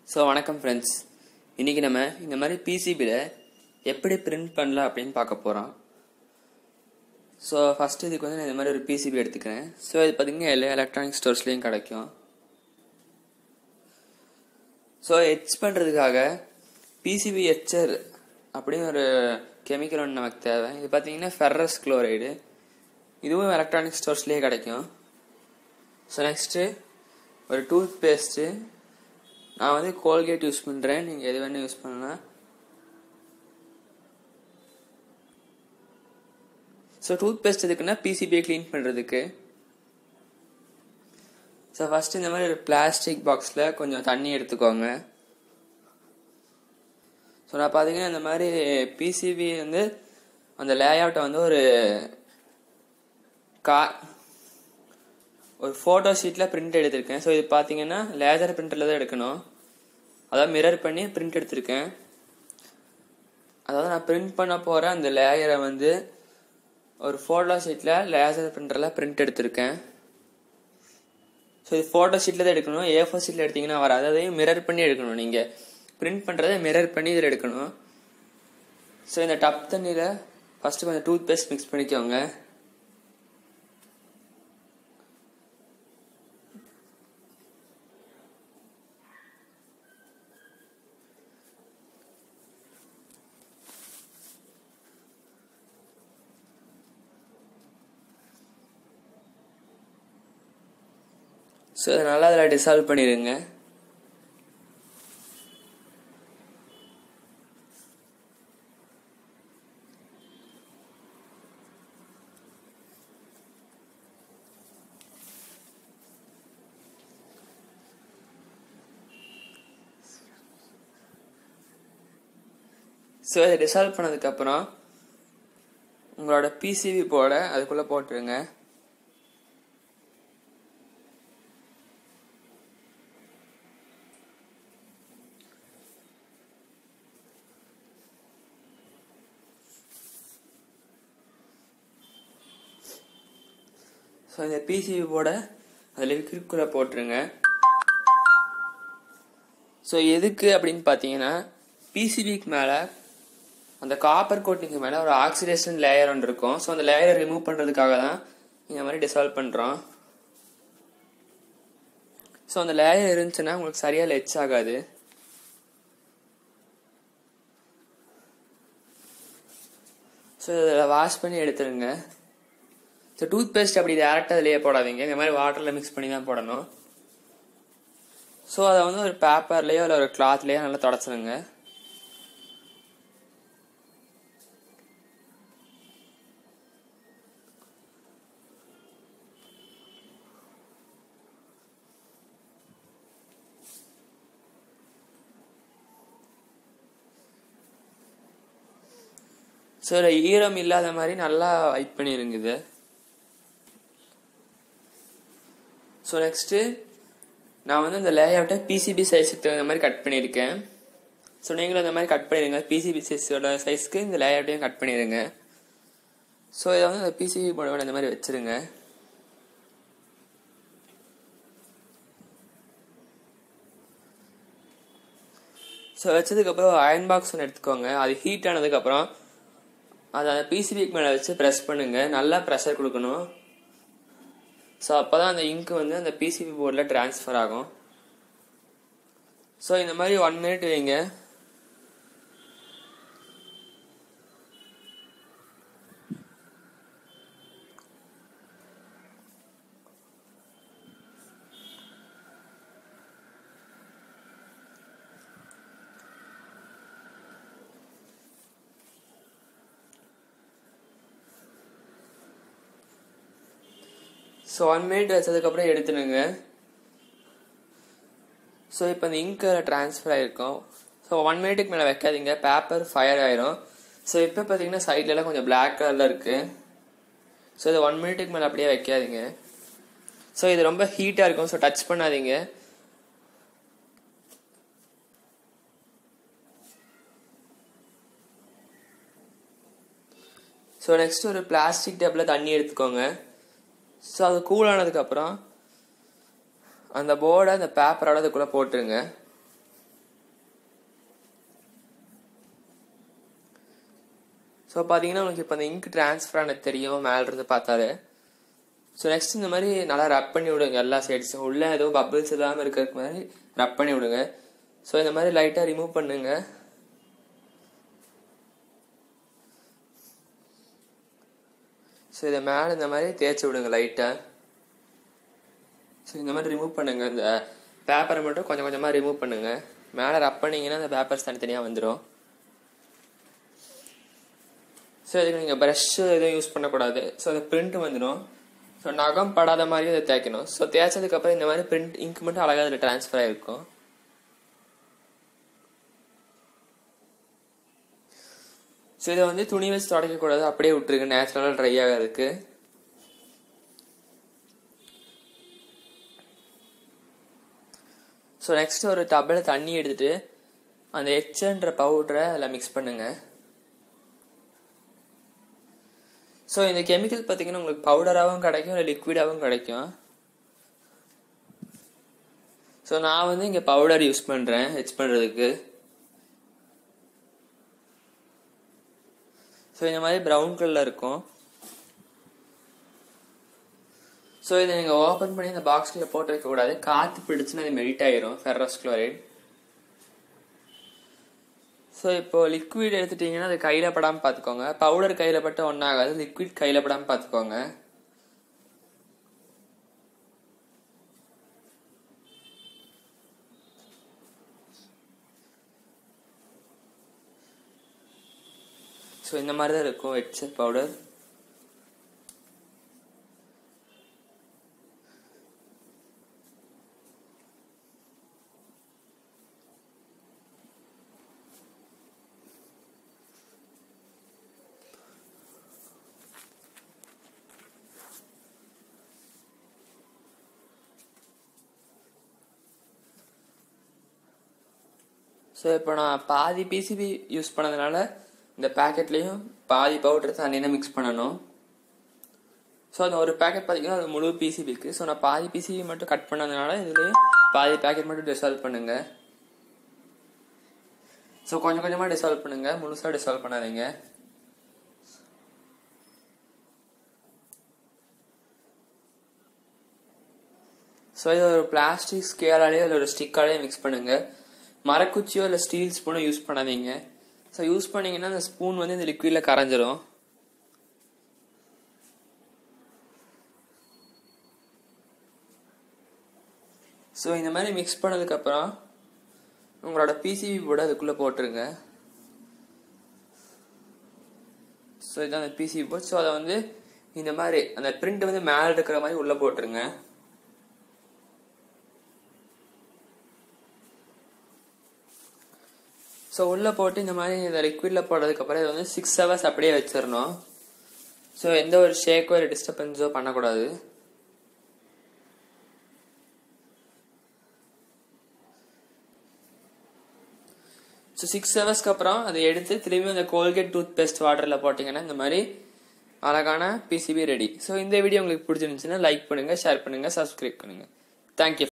so வணக்கம் friends இன்றைக்கி நம்ம இந்த மாதிரி பிசிபியில் எப்படி பிரிண்ட் பண்ணலாம் அப்படின்னு பார்க்க போகிறோம் ஸோ ஃபஸ்ட்டு இதுக்கு வந்து நான் இந்த மாதிரி ஒரு பிசிபி எடுத்துக்கிறேன் ஸோ இது பார்த்தீங்கன்னா எல்லா எலக்ட்ரானிக் ஸ்டோர்ஸ்லேயும் கிடைக்கும் ஸோ எட்ச் பண்ணுறதுக்காக பிசிபி எச்சர் அப்படின்னு ஒரு கெமிக்கல் ஒன்று நமக்கு தேவை இது பார்த்தீங்கன்னா ஃபெர்ரஸ் குளோரைடு இதுவும் எலக்ட்ரானிக் ஸ்டோர்ஸ்லேயே கிடைக்கும் ஸோ நெக்ஸ்ட்டு ஒரு டூத் பேஸ்ட்டு நான் வந்து கோல்கேட் யூஸ் பண்ணுறேன் நீங்கள் எது வேணும் யூஸ் பண்ணலாம் ஸோ டூத் பேஸ்ட் எதுக்குன்னா பிசிபியை க்ளீன் பண்ணுறதுக்கு ஸோ ஃபஸ்ட்டு இந்த மாதிரி ஒரு பிளாஸ்டிக் பாக்ஸில் கொஞ்சம் தண்ணி எடுத்துக்கோங்க ஸோ நான் பார்த்தீங்கன்னா இந்த மாதிரி பிசிபி வந்து அந்த லேஅவுட்டை வந்து ஒரு கா ஒரு ஃபோட்டோ ஷீட்டில் பிரிண்ட் எடுத்திருக்கேன் ஸோ இது பார்த்தீங்கன்னா லேசர் பிரிண்டரில் தான் எடுக்கணும் அதாவது மிரர் பண்ணி பிரிண்ட் எடுத்திருக்கேன் அதாவது நான் பிரிண்ட் பண்ண போகிற அந்த லேயரை வந்து ஒரு ஃபோட்டோ ஷீட்டில் லேசர் பிரிண்டரில் பிரிண்ட் எடுத்திருக்கேன் ஸோ இது ஃபோட்டோ ஷீட்டில் தான் எடுக்கணும் ஏ ஃபோர் ஷீட்டில் எடுத்தீங்கன்னா வராது அதையும் மிரர் பண்ணி எடுக்கணும் நீங்கள் பிரிண்ட் பண்ணுறதை மிரர் பண்ணி இதில் எடுக்கணும் ஸோ இந்த டப் தண்ணியில் ஃபஸ்ட்டு கொஞ்சம் டூத் பேஸ்ட் மிக்ஸ் பண்ணிக்கோங்க ஸோ இதை நல்லா அதில் டிசால்வ் பண்ணிடுங்க ஸோ இதை டிசால்வ் பண்ணதுக்கப்புறம் உங்களோட பிசிபி போர்டை அதுக்குள்ளே போட்டுருங்க ஸோ இந்த பிசிபி போர்டை அதில் லிக்விட்குள்ளே போட்டுருங்க ஸோ எதுக்கு அப்படின்னு பார்த்தீங்கன்னா பிசிபிக்கு மேலே அந்த காப்பர் கோட்டிங்க்கு மேலே ஒரு ஆக்சிடேஷன் லேயர் ஒன்று இருக்கும் ஸோ அந்த லேயரை ரிமூவ் பண்ணுறதுக்காக தான் இந்த மாதிரி டிசால்வ் பண்ணுறோம் ஸோ அந்த லேயர் இருந்துச்சுன்னா உங்களுக்கு சரியாக லெச் ஆகாது ஸோ இதில் வாஷ் பண்ணி எடுத்துருங்க ஸோ டூத் பேஸ்ட் அப்படி டேரெக்டாக அதிலேயே போடாதீங்க இந்த மாதிரி வாட்டரில் மிக்ஸ் பண்ணி தான் போடணும் ஸோ அதை வந்து ஒரு பேப்பர்லேயோ இல்லை ஒரு கிளாத்லேயோ நல்லா தொடச்சிடுங்க ஸோ இதில் ஈரம் இல்லாத மாதிரி நல்லா வைப் பண்ணிருங்க இது ஸோ நெக்ஸ்ட்டு நான் வந்து இந்த லேஅவுட்டை பிசிபி சைஸுக்கு தகுந்த மாதிரி கட் பண்ணியிருக்கேன் ஸோ நீங்களும் இந்த மாதிரி கட் பண்ணிடுங்க பிசிபி சைஸோட சைஸ்க்கு இந்த லேஅவுட்டையும் கட் பண்ணிடுங்க ஸோ இதை வந்து இந்த பிசிபி போர்டோட இந்த மாதிரி வச்சுருங்க ஸோ வச்சதுக்கப்புறம் அயன் பாக்ஸ் ஒன்று எடுத்துக்கோங்க அது ஹீட் ஆனதுக்கப்புறம் அதை அந்த பிசிபிக்கு மேலே வச்சு ப்ரெஸ் பண்ணுங்கள் நல்லா ப்ரெஷர் கொடுக்கணும் ஸோ அப்போ தான் அந்த இங்க் வந்து அந்த பிசிபி போர்டில் ட்ரான்ஸ்ஃபர் ஆகும் ஸோ இந்த மாதிரி ஒன் மினிட் வைங்க ஸோ ஒன் மினிட் வச்சதுக்கப்புறம் எடுத்துடுங்க ஸோ இப்போ இந்த இங்க் ட்ரான்ஸ்ஃபர் ஆகிருக்கும் ஸோ ஒன் மினிட்டுக்கு மேலே வைக்காதீங்க பேப்பர் ஃபயர் ஆயிரும் ஸோ இப்போ பார்த்தீங்கன்னா சைட்லலாம் கொஞ்சம் பிளாக் கலரில் இருக்குது ஸோ இது ஒன் மினிட்டுக்கு மேலே அப்படியே வைக்காதீங்க ஸோ இது ரொம்ப ஹீட்டாக இருக்கும் ஸோ டச் பண்ணாதீங்க ஸோ நெக்ஸ்ட் ஒரு பிளாஸ்டிக் டேப்பில் தண்ணி எடுத்துக்கோங்க ஸோ அது கூல் ஆனதுக்கப்புறம் அந்த போர்டை அந்த பேப்பரோட அதுக்குள்ளே போட்டுருங்க ஸோ பார்த்தீங்கன்னா உங்களுக்கு இப்போ அந்த இங்க் ட்ரான்ஸ்ஃபர் ஆனது தெரியும் மேல இருந்து பார்த்தாலே ஸோ நெக்ஸ்ட் இந்த மாதிரி நல்லா ரப் பண்ணி விடுங்க எல்லா சைட்ஸும் உள்ள ஏதோ பபிள்ஸ் இல்லாமல் இருக்கிறதுக்கு மாதிரி ரப் பண்ணி விடுங்க ஸோ இந்த மாதிரி லைட்டாக ரிமூவ் பண்ணுங்க ஸோ இதை மேலே இந்த மாதிரி தேய்ச்சி விடுங்க லைட்டாக ஸோ இந்த மாதிரி ரிமூவ் பண்ணுங்க இந்த பேப்பரை மட்டும் கொஞ்சம் கொஞ்சமாக ரிமூவ் பண்ணுங்க மேலே ரப் பண்ணீங்கன்னா அந்த பேப்பர்ஸ் தனித்தனியாக வந்துடும் ஸோ இதுக்கு நீங்கள் ப்ரஷ்ஷு எதுவும் யூஸ் பண்ணக்கூடாது ஸோ அந்த பிரிண்ட் வந்துடும் ஸோ நகம் படாத மாதிரி அதை தேய்க்கணும் ஸோ தேய்ச்சதுக்கப்புறம் இந்த மாதிரி பிரிண்ட் இங்க் மட்டும் அழகாக அதில் ட்ரான்ஸ்ஃபர் ஆகிருக்கும் ஸோ இதை வந்து துணி வச்சு துடைக்கக்கூடாது அப்படியே விட்டுருங்க நேச்சுரலாக ட்ரை ஆகிறதுக்கு ஸோ நெக்ஸ்ட் ஒரு டப்பில் தண்ணி எடுத்துட்டு அந்த எச்சன்ற பவுடரை அதில் மிக்ஸ் பண்ணுங்க ஸோ இந்த கெமிக்கல் பார்த்தீங்கன்னா உங்களுக்கு பவுடராகவும் கிடைக்கும் இல்லை லிக்விடாகவும் கிடைக்கும் ஸோ நான் வந்து இங்கே பவுடர் யூஸ் பண்ணுறேன் ஹெச் பண்ணுறதுக்கு ஸோ இந்த மாதிரி ப்ரௌன் கலரில் இருக்கும் ஸோ இதை நீங்கள் ஓப்பன் பண்ணி இந்த பாக்ஸ்குள்ளே போட்டு வைக்கக்கூடாது காற்று பிடிச்சுன்னா அது மெல்ட் ஆயிரும் ஃபெர்ரஸ் குளோரைட் ஸோ இப்போ லிக்விட் எடுத்துட்டீங்கன்னா அது கையில் படாமல் பார்த்துக்கோங்க பவுடர் கையில் பட்டு ஒன்றாகாது லிக்விட் கையில் படாமல் பார்த்துக்கோங்க ஸோ இந்த மாதிரி தான் இருக்கும் ஹெட்செட் பவுடர் ஸோ இப்போ நான் பாதி பிசிபி யூஸ் பண்ணதுனால இந்த பேக்கெட்லேயும் பாதி பவுடர் தண்ணியில் மிக்ஸ் பண்ணணும் ஸோ அந்த ஒரு பேக்கெட் பார்த்தீங்கன்னா அது முழு பிசிபிக்கு ஸோ நான் பாதி பிசிபி மட்டும் கட் பண்ணதுனால இதுலேயும் பாதி பேக்கெட் மட்டும் டிசால்வ் பண்ணுங்க ஸோ கொஞ்சம் கொஞ்சமாக டிசால்வ் பண்ணுங்க முழுசாக டிசால்வ் பண்ணாதீங்க ஸோ இது ஒரு பிளாஸ்டிக் ஸ்கேலாலேயோ இல்லை ஒரு ஸ்டிக்காலேயோ மிக்ஸ் பண்ணுங்க மரக்குச்சியோ இல்லை ஸ்டீல் ஸ்பூனோ யூஸ் பண்ணாதீங்க ஸோ யூஸ் பண்ணீங்கன்னா அந்த ஸ்பூன் வந்து இந்த லிக்விடில் கரைஞ்சிரும் ஸோ இந்த மாதிரி மிக்ஸ் பண்ணதுக்கப்புறம் உங்களோட பிசிபி போர்டு அதுக்குள்ளே போட்டுருங்க ஸோ இதான் அந்த பிசிபி போர்ட் ஸோ அதை வந்து இந்த மாதிரி அந்த பிரிண்ட் வந்து மேலே இருக்கிற மாதிரி உள்ளே போட்டுருங்க ஸோ உள்ளே போட்டு இந்த மாதிரி இந்த லிக்விடில் போடுறதுக்கப்புறம் இதை வந்து சிக்ஸ் ஹவர்ஸ் அப்படியே வச்சிடணும் ஸோ எந்த ஒரு ஷேக்கோ இல்லை டிஸ்டர்பன்ஸோ பண்ணக்கூடாது ஸோ சிக்ஸ் ஹவர்ஸ்க்கு அப்புறம் அதை எடுத்து திரும்பி அந்த கோல்கேட் டூத் பேஸ்ட் வாட்டரில் போட்டிங்கன்னா இந்த மாதிரி அழகான பிசிபி ரெடி ஸோ இந்த வீடியோ உங்களுக்கு பிடிச்சிருந்துச்சுன்னா லைக் பண்ணுங்கள் ஷேர் பண்ணுங்கள் சப்ஸ்கிரைப் பண்ணுங்கள் தேங்க்யூ